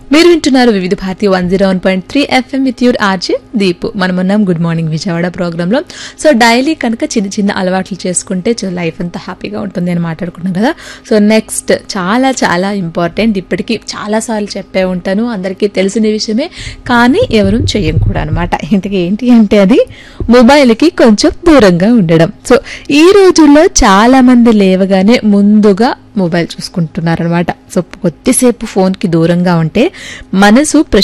మీరు వింటున్నారు Vividh Bharati one zero one point three FM with your RJ Deepu మనమున్నాం గుడ్ మార్నింగ్ విజయవాడ ప్రోగ్రాంలో సో డైలీ కనుక చిన్న చిన్న అలవాట్లు చేసుకుంటే లైఫ్ అంతా హ్యాపీగా ఉంటుంది అని మాట్లాడుకున్నాం కదా సో నెక్స్ట్ చాలా చాలా ఇంపార్టెంట్ ఇప్పటికీ చాలాసార్లు చెప్పే ఉంటాను అందరికీ తెలిసిన విషయమే కానీ ఎవరు చెయ్యం కూడా అనమాట ఇంతకీ ఏంటి అంటే అది మొబైల్కి కొంచెం దూరంగా ఉండడం సో ఈ రోజుల్లో చాలా మంది లేవగానే ముందుగా మొబైల్ చూసుకుంటున్నారనమాట సో కొద్దిసేపు ఫోన్కి దూరంగా ఉంటే మనసు